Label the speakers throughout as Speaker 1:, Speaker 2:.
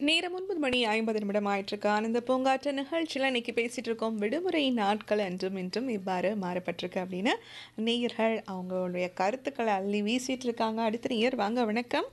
Speaker 1: நேரம் ஒன்பது மணி ஐம்பது நிமிடம் ஆயிட்டிருக்கு ஆனந்த பூங்காற்று நிகழ்ச்சியில் இன்னைக்கு பேசிட்டு இருக்கோம் விடுமுறை நாட்கள் என்றும் இன்றும் இவ்வாறு மாறப்பட்டிருக்கு அப்படின்னு நேயர்கள் அவங்களுடைய கருத்துக்களை அள்ளி வீசிட்டு இருக்காங்க அடுத்த நேயர் வாங்க வணக்கம்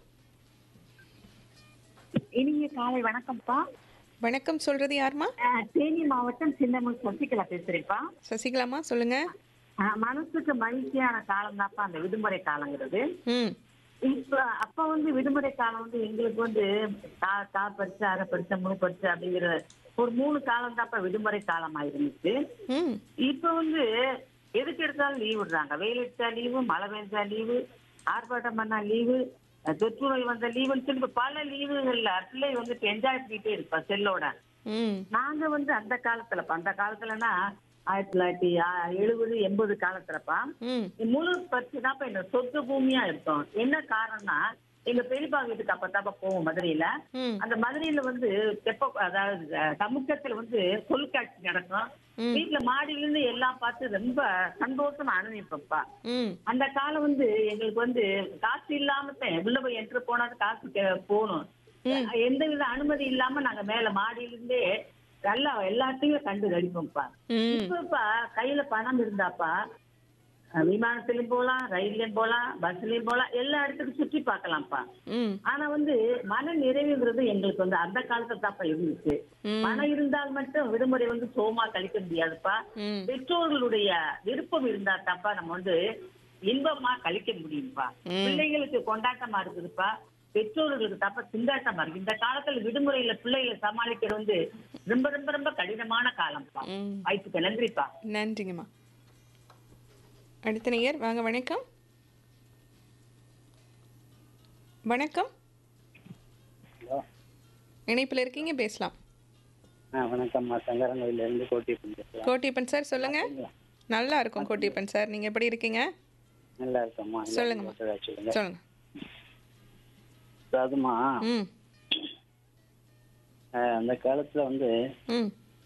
Speaker 2: இனிய காலை வணக்கம்ப்பா
Speaker 1: வணக்கம் சொல்றது யாருமா
Speaker 2: அஹ், தேனி மாவட்டம் சின்னமுல் சசிகலா பேசுறேன்ப்பா
Speaker 1: சசிகலாமா சொல்லுங்க
Speaker 2: அஹ், மனசுக்கு மகிழ்ச்சியான காலம் தான்ப்பா அந்த விடுமுறை காலங்கிறது
Speaker 1: ம்
Speaker 2: இப்ப அப்ப வந்து விடுமுறை காலம் வந்து எங்களுக்கு வந்து கா கா பரிசு அரை பரிசு மூணு பரிசு அப்படிங்கிற ஒரு மூணு காலம் தான்ப்பா விடுமுறை காலமா இருந்துச்சு
Speaker 1: ம்
Speaker 2: இப்ப வந்து எதுக்கு எடுத்தாலும் லீவ் விடுறாங்க வெயில் எடுத்தா லீவு மழை பெஞ்சா லீவு ஆர்ப்பாட்டம் பண்ணா லீவு தொற்று நோய் வந்த லீவுன்னு சொல்லி இப்ப பல லீவுகள்ல பிள்ளை வந்து என்ஜாய் பண்ணிட்டே இருப்பா செல்லோட
Speaker 1: ம்
Speaker 2: நாங்க வந்து அந்த காலத்துல அந்த காலத்துலனா ஆயிரத்தி தொள்ளாயிரத்தி ஆ- எழுபது எண்பது காலத்துலப்பா
Speaker 1: ம்
Speaker 2: முழு பத்து தான்ப்பா எங்க சொத்து பூமியா இருக்கும் என்ன காரணம்னா எங்க பெரியப்பா வீட்டுக்கு அப்பத்தாப்ப போவோம் மதுரையில
Speaker 1: ம்
Speaker 2: அந்த மதுரையில வந்து தெப்ப அதாவது அஹ், சமுத்திரத்துல வந்து தொல்காட்சி நடக்கும்
Speaker 1: ம்.
Speaker 2: வீட்டுல மாடியில இருந்து எல்லாம் பார்த்து ரொம்ப சந்தோஷமா அனுபவிப்பப்பா
Speaker 1: ம்
Speaker 2: அந்த காலம் வந்து எங்களுக்கு வந்து காசு இல்லாம தான் உள்ள போய் என்ட்ரு போனா காசு கே- போகணும்
Speaker 1: ம்.
Speaker 2: எந்த வித அனுமதி இல்லாம நாங்க மேல மாடியில இருந்தே நல்லா எல்லாத்தையும் கண்டு கடிப்போம்ப்பா
Speaker 1: ம்
Speaker 2: இப்பப்பா கையில பணம் இருந்தாப்பா அஹ், விமானத்திலயும் போலாம் ரயில்லயும் போலாம் பஸ்லயும் போலாம் எல்லா இடத்துக்கும் சுற்றி பார்க்கலாம்ப்பா
Speaker 1: ம்
Speaker 2: ஆனா வந்து மன நிறைவுங்கிறது எங்களுக்கு வந்து அந்த காலத்துல தாப்பா இருந்துச்சு
Speaker 1: ம்.
Speaker 2: பணம் இருந்தால் மட்டும் விடுமுறை வந்து சோமா கழிக்க முடியாதுப்பா
Speaker 1: ம்
Speaker 2: பெற்றோர்களுடைய விருப்பம் இருந்தா தாப்பா நம்ம வந்து இன்பமா கழிக்க முடியும்ப்பா
Speaker 1: ம்.
Speaker 2: பிள்ளைகளுக்கு கொண்டாட்டமா இருக்குதுப்பா பெற்றோர்களுக்கு தப்ப திண்டாட்டமா இருக்கு இந்த காலத்துல விடுமுறையில பிள்ளைகளை சமாளிக்கிறது வந்து ரொம்ப ரொம்ப ரொம்ப கடினமான காலம்ப்பா
Speaker 1: ம்
Speaker 2: வாய்ப்புக்கு நன்றிப்பா
Speaker 1: நன்றிங்கம்மா அடுத்த நேயர் வாங்க வணக்கம் வணக்கம்
Speaker 3: ஹலோ
Speaker 1: இணைப்பில் இருக்கீங்க பேசலாம்
Speaker 3: ஆ வணக்கம்மா சங்கரங்கோயிலேருந்து கோட்டி பேசுகிறேன்
Speaker 1: கோட்டியப்பன் சார் சொல்லுங்க நல்லா இருக்கும் கோட்டியப்பன் சார் நீங்க எப்படி இருக்கீங்க
Speaker 3: நல்லா இருக்கம்மா
Speaker 1: சொல்லுங்கம்மா.
Speaker 3: சொல்லுங்க
Speaker 1: சொல்லுங்க
Speaker 3: அதுமா
Speaker 1: ம்
Speaker 3: அந்த காலத்துல வந்து
Speaker 1: ம்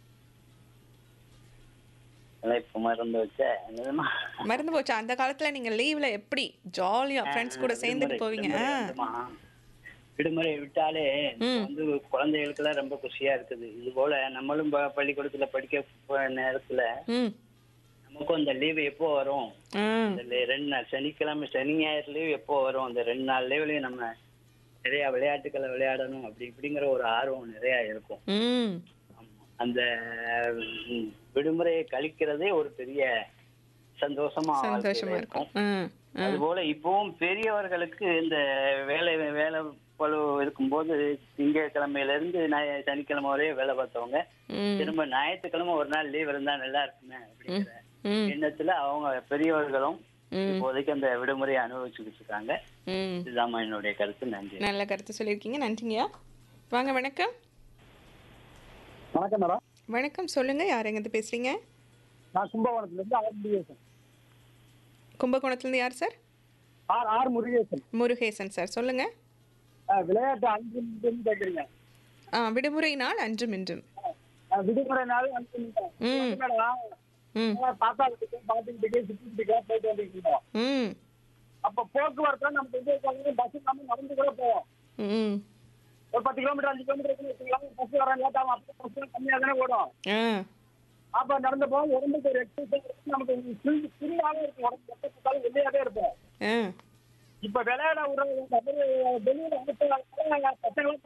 Speaker 3: இப்போ மறந்து வச்ச என்னதுமா
Speaker 1: மறந்து போச்சு அந்த காலத்துல நீங்க லீவ்ல எப்படி ஜாலியா ஃப்ரெண்ட்ஸ் கூட சேர்ந்துட்டு போவீங்க
Speaker 3: விடுமுறை
Speaker 1: ஆ.
Speaker 3: வந்துமா. விடுமுறை விட்டாலே
Speaker 1: ம்.
Speaker 3: வந்து குழந்தைகளுக்கெல்லாம் ரொம்ப குஷியா இருக்குது இது போல நம்மளும் ப- பள்ளிக்கூடத்துல படிக்க போற நேரத்துல
Speaker 1: ம்
Speaker 3: நமக்கும் இந்த லீவு எப்போ வரும்
Speaker 1: ஆ
Speaker 3: இந்த லீ- ரெண்டு நாள் சனிக்கிழமை சனி ஞாயிறு லீவு எப்போ வரும் அந்த ரெண்டு நாள் லீவ்லயும் நம்ம நிறைய விளையாட்டுக்களை விளையாடணும் அப்படி இப்படிங்கிற ஒரு ஆர்வம் நிறைய இருக்கும்
Speaker 1: ம்
Speaker 3: ஆமா. அந்த ம், விடுமுறையை கழிக்கிறதே ஒரு பெரிய சந்தோஷமா
Speaker 1: சந்தோஷமா
Speaker 3: வாழ்க்கையில
Speaker 1: இருக்கும் ம் ம்
Speaker 3: அதுபோல இப்பவும் பெரியவர்களுக்கு இந்த வேலை வேலை பளு இருக்கும்போது திங்கட்கிழமையில இருந்து ஞாய- சனிக்கிழமை வரைய வேலை பார்த்தவங்க
Speaker 1: ம்
Speaker 3: திரும்ப ஞாயிற்றுக்கிழமை ஒரு நாள் லீவ் இருந்தா நல்லா இருக்குமே அப்படிங்கிற
Speaker 1: ம்
Speaker 3: எண்ணத்துல அவங்க பெரியவர்களும்
Speaker 1: ம்
Speaker 3: இப்போதைக்கு அந்த விடுமுறையை அனுபவிச்சுக்கிட்டு இருக்காங்க
Speaker 1: ம்
Speaker 3: இதுதான் என்னுடைய கருத்து நன்றி
Speaker 1: நல்ல கருத்து சொல்லியிருக்கீங்க நன்றிங்கய்யா வாங்க வணக்கம்
Speaker 4: வணக்கம் மேடம்
Speaker 1: வணக்கம் சொல்லுங்க யார் எங்கிருந்து பேசுறீங்க
Speaker 4: நான் கும்பகோணத்துலேருந்து ஆர் முருகேசன்
Speaker 1: கும்பகோணத்துலேருந்து யார் sir
Speaker 4: R R Murugesan
Speaker 1: Murugesan sir சொல்லுங்க
Speaker 4: அஹ், விளையாட்டு அஞ்சு நிமிஷம் கேட்குறீங்க
Speaker 1: ஆ விடுமுறை நாள் அன்றும் இன்றும்
Speaker 4: அஹ், விடுமுறை நாள் அஞ்சு நிமிஷம்
Speaker 1: ம்.
Speaker 4: வந்து மேடம்
Speaker 1: ம்
Speaker 4: தாத்தா வீட்டுக்கு பாட்டி வீட்டுக்கு சித்தி வீட்டுக்கு போயிட்டு வந்துட்டு இருந்தோம்
Speaker 1: ம்
Speaker 4: அப்போ போக்குவரத்து நமக்கு வந்து பஸ் இல்லாமல் நடந்து கூட போவோம்
Speaker 1: ம்
Speaker 4: ஒரு பத்து கிலோமீட்டர் அஞ்சு கிலோமீட்டர் வச்சுக்கலாம் பஸ் வர லேட் ஆகும் அப்போ பஸ் கம்மியாக தானே ஓடும்
Speaker 1: ஆ
Speaker 4: அப்போ நடந்து போவோம் உடம்புக்கு ஒரு எக்ஸசைஸ் நமக்கு ஃப்ரீயாகவே இருக்கும் உடம்பு எப்போ பார்த்தாலும் வெளியாகவே இருப்போம்
Speaker 1: ஆ
Speaker 4: இப்ப விளையாட விடுறது வந்து வெளியில அனுப்புறாங்க பசங்களும்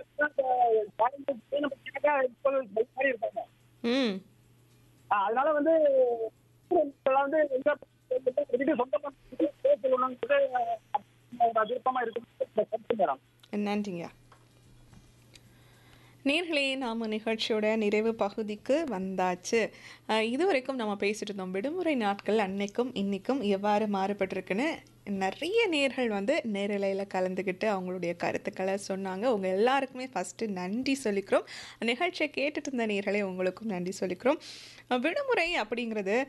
Speaker 4: மாதிரி இருக்காங்க
Speaker 1: ம்
Speaker 4: ஆஹ் அதனால வந்து இதெல்லாம் வந்து எங்க வீட்டு சொந்தமா பேசணும்னு விருப்பமா இருக்கு மேடம்
Speaker 1: நன்றிங்க நேர்களே நாம நிகழ்ச்சியோட நிறைவு பகுதிக்கு வந்தாச்சு அஹ், இதுவரைக்கும் நம்ம பேசிட்டு இருந்தோம் விடுமுறை நாட்கள் அன்னைக்கும் இன்னைக்கும் எவ்வாறு மாறுபட்டிருக்குன்னு நிறைய நேர்கள் வந்து நேரலையில் கலந்துக்கிட்டு அவங்களுடைய கருத்துக்களை சொன்னாங்க உங்கள் எல்லாருக்குமே ஃபஸ்ட்டு நன்றி சொல்லிக்கிறோம் நிகழ்ச்சியை கேட்டுட்டு இருந்த நேர்களே உங்களுக்கும் நன்றி சொல்லிக்கிறோம் அஹ், விடுமுறை அப்படிங்கிறது